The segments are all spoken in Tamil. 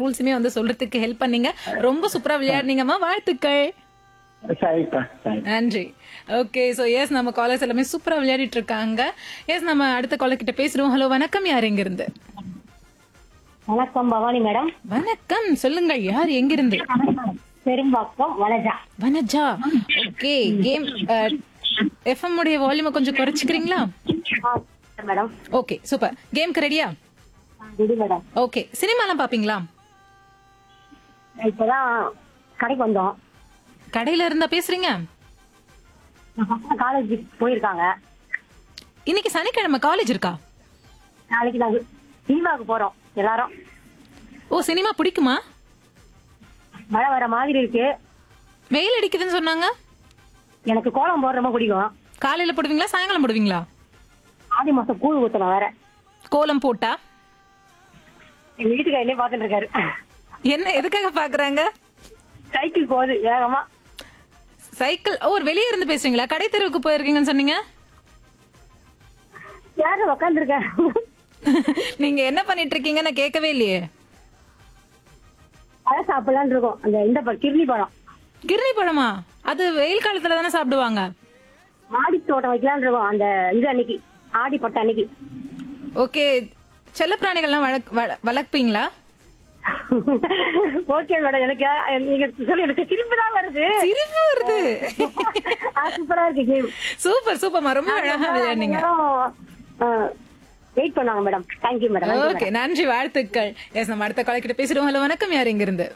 ரூல்ஸுமே வந்து சொல்றதுக்கு ஹெல்ப் பண்ணீங்க ரொம்ப சூப்பரா விளையாடுனீங்கம்மா வாழ்த்துக்கள் சரிப்பா சரி நன்றி ஓகே சோ எஸ் நம்ம காலர்ஸ் எல்லாமே சூப்பரா விளையாடிட்டு இருக்காங்க எஸ் நம்ம அடுத்த காலர் கிட்ட பேசுறோம் ஹலோ வணக்கம் யார் எங்க இருந்து வணக்கம் பவானி மேடம் வணக்கம் சொல்லுங்க யார் எங்க இருந்து Perumbakkam Vanaja Vanaja okay game FM உடைய வால்யூமை கொஞ்சம் குறைச்சிக்கிறீங்களா மேடம் ஓகே சூப்பர் கேம்க்கு ரெடியா இது மேடம் ஓகே சினிமாலாம் பாப்பீங்களா இப்பதான் கடைக்கு வந்தோம் கடையில இருந்தா பேசுறீங்க பசங்க காலேஜ் போயிருக்காங்க இன்னைக்கு சனிக்கிழமை காலேஜ் இருக்கா நாளைக்கு நாங்க சினிமாவுக்கு போறோம் எல்லாரும் ஓ சினிமா பிடிக்குமா மழை வர மாதிரி இருக்கு வெயில் அடிக்குதுன்னு சொன்னாங்க எனக்கு கோலம் போடுற ரொம்ப பிடிக்கும் காலையில போடுவீங்களா சாயங்காலம் போடுவீங்களா ஆதி மாசம் கூழ் ஊத்தணும் வேற கோலம் போட்டா எங்க வீட்டுக்காரிலே பாத்துட்டு இருக்காரு என்ன எதுக்காக பாக்குறாங்க சைக்கிள் போகுது வேகமா சைக்கிள் ஓ வெளியே இருந்து பேசுறீங்களா கடை தெருவுக்கு போயிருக்கீங்கன்னு சொன்னீங்க யாரும் உக்காந்துருக்கேன் நீங்க என்ன பண்ணிட்டு இருக்கீங்க நான் கேட்கவே இல்லையே பழம் சாப்பிடலான்னு இருக்கோம் அந்த இந்த பழம் கிர்னி பழம் கிர்னி பழமா அது வெயில் காலத்துல தானே சாப்பிடுவாங்க மாடி தோட்டம் வைக்கலான்னு இருக்கோம் அந்த இது அன்னைக்கு ஆடி பட்ட அன்னைக்கு ஓகே செல்லப்பிராணிகள்லாம் வளர்க்- வள- வளர்ப்பீங்களா ஓகே மேடம் எனக்கு நீங்க சொல்லி எனக்கு திருப்பி தான் வருது சிரிப்பு வருது சூப்பரா இருக்கு கேம் சூப்பர் சூப்பர்மா ரொம்ப அழகா விளையாடுனீங்க வெயிட் பண்ணாங்க மேடம் தேங்க்யூ மேடம் ஓகே நன்றி வாழ்த்துக்கள் எஸ் நம்ம அடுத்த காலை கிட்ட பேசிடுவோம் ஹலோ வணக்கம் யார் எங்க இருந்து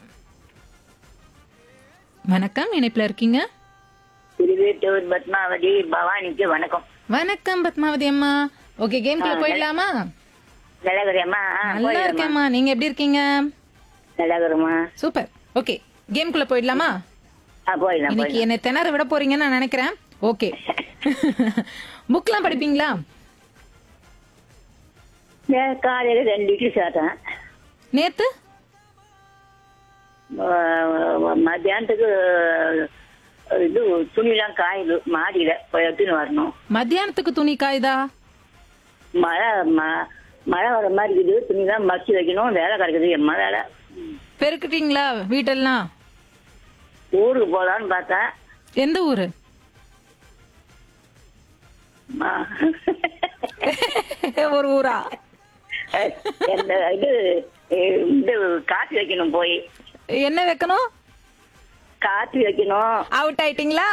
வணக்கம் இணைப்புல இருக்கீங்க திருவேட்டூர் பத்மாவதி பவானிக்கு வணக்கம் வணக்கம் பத்மாவதி அம்மா ஓகே கேம்குள்ள போயிடலாமா நல்லகரியம்மா நல்லா இருக்கேம்மா நீங்க எப்படி இருக்கீங்க நல்லகரமா சூப்பர் ஓகே கேம்குள்ள போயிடலாமா ஆ போயிடலாம் இன்னைக்கு என்னை திணற விட போறீங்கன்னு நான் நினைக்கிறேன் ஓகே புக்லாம் படிப்பீங்களா போயிடலாம் காலையில ரெண்டு இட்லி சாப்பிட்டேன் நேத்து ஆ, மத்தியானத்துக்கு இது துணிலாம் காயுது மாடியில போய் எடுத்துன்னு வரணும் மத்தியானத்துக்கு துணி காயுதா மழை ம- மழை வர மாதிரி இருக்குது துணிலாம் மடிச்சு வைக்கணும் வேலை கிடக்குது எம்மா வேலை பெருக்கிட்டீங்களா வீட்டெல்லாம் ஊருக்கு போலான்னு பார்த்தேன் எந்த ஊரு ஆ. ஒரு ஊரா இந்த இது இது காத்து வைக்கணும் போய் என்ன வைக்கணும் காத்து வைக்கணும் அவுட் ஆயிட்டீங்களா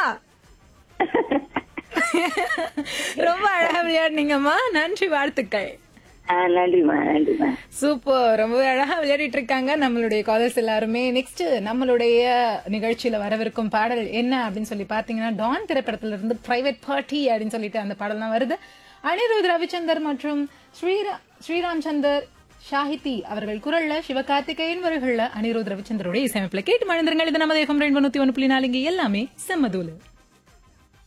ரொம்ப அழகா விளையாடுனீங்கம்மா நன்றி வாழ்த்துக்கள் ஆ, நன்றிம்மா நன்றிம்மா சூப்பர் ரொம்ப அழகா விளையாடிட்டு இருக்காங்க நம்மளுடைய காலர்ஸ் எல்லாருமே நெக்ஸ்ட் நம்மளுடைய நிகழ்ச்சியில வரவிருக்கும் பாடல் என்ன அப்படின்னு சொல்லி பாத்தீங்கன்னா டான் திரைப்படத்துல இருந்து பிரைவேட் பார்ட்டி அப்படின்னு சொல்லிட்டு அந்த பாடல் தான் வருது அனிருத் ரவிச்சந்தர் மற்றும் ஸ்ரீரா ஸ்ரீராம் சந்தர் ஷாஹிதி அவர்கள் குரல்ல சிவகார்த்திகேயன் அவர்கள அனிருத் ரவிச்சந்தருடைய இசையமைப்புல கேட்டு மழந்திருங்கள் இது நமது எஃப்எம் ரெண்டு நூத்தி ஒன்று புள்ளி நாலு இங்க எல்லாமே செம்மதூலு